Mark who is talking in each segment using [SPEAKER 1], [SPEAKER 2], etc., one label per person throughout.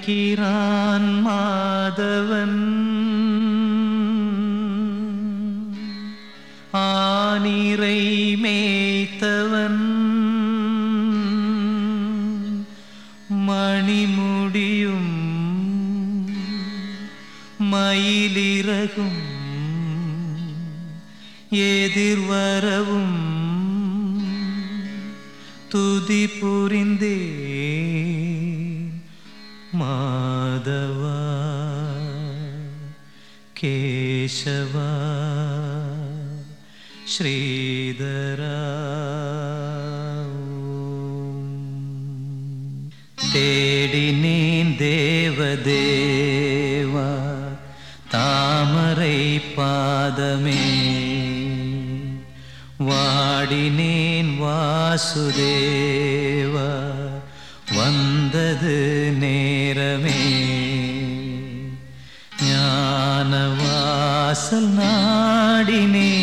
[SPEAKER 1] அழைக்கிறான் மாதவன் ஆனிரை மேய்த்தவன் மணிமுடியும் மயிலிறகும் எதிர்வரவும் துதி புரிந்தே மாதவா கேசவா ஸ்ரீதரா தேடினேன் தேவதேவா தாமரை பாதமே வாடினேன் வாசுதேவா வந்தது நேரமே ஞானவாசல் நாடினே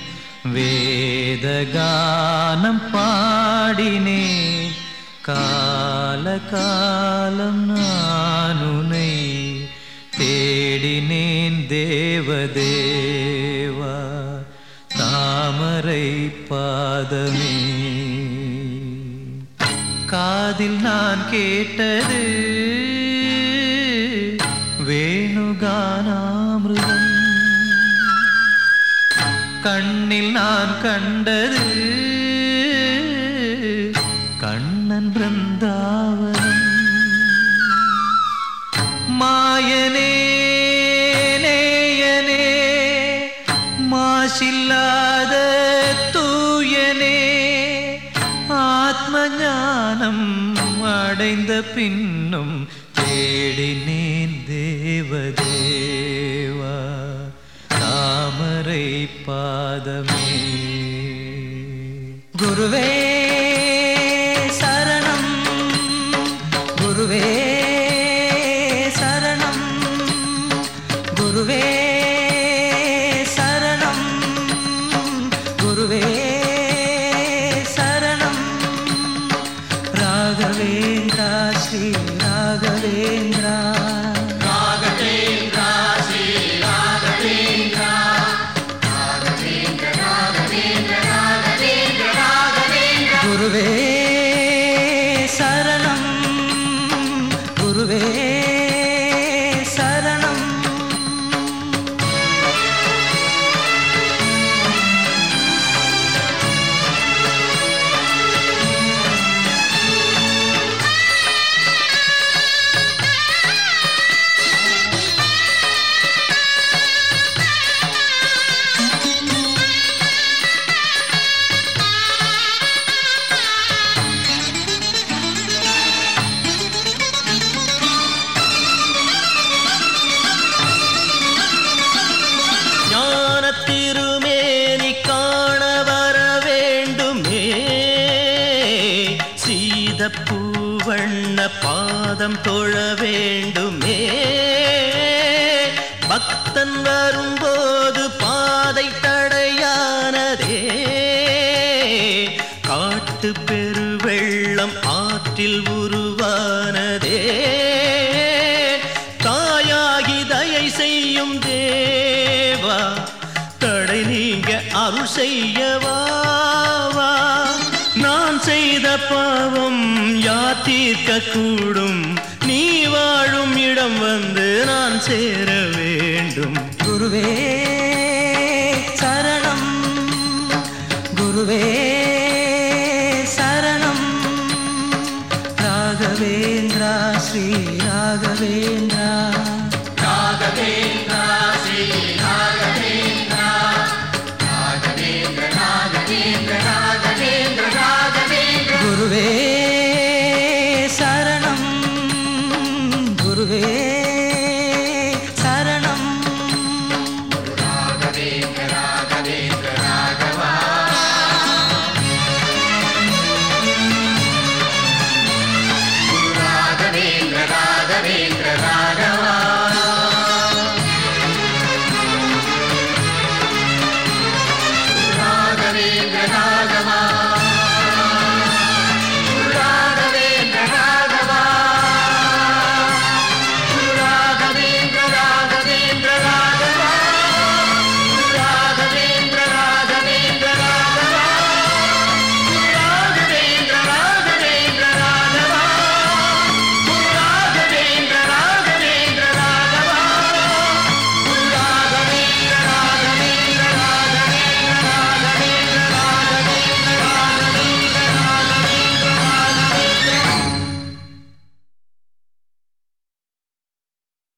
[SPEAKER 1] வேதகானம் பாடினே கால காலம் நானுனை தேடினேன் தேவதேவா தாமரை பாதமே காதில் நான் கேட்டது வேணுகானாமிருதம் கண்ணில் நான் கண்டது கண்ணன் பிருந்தாவனம் மாயனே நேயனே மாசில்லாத தூயனே ஆத்ம ஞானம் அடைந்த பின்னும் தேடினேன் தேவதேவா தாமரை பாதமே குருவே சரணம் குருவே சரணம் குருவே சரணம் குருவே சரணம் ராகவேந்திரா ஸ்ரீ ராகவேந்திரா குருவே சரணம் குருவே சரணம்
[SPEAKER 2] ஞான திருமேனி காண வர வேண்டுமே சீத பூவண்ண பாதம் தொழ வேண்டுமே பக்தன் வரும்போது பாதை தடையானதே காட்டு பெருவெள்ளம் ஆற்றில் உருவானதே தாயாகி தயை செய்யும் தேவா தடை நீங்க அருள் செய்யவா வா. நான் செய்த பாவம் யார் தீர்க்க கூடும் நீ வாழும் இடம் வந்து நான் சேர வேண்டும்
[SPEAKER 1] குருவே சரணம் குருவே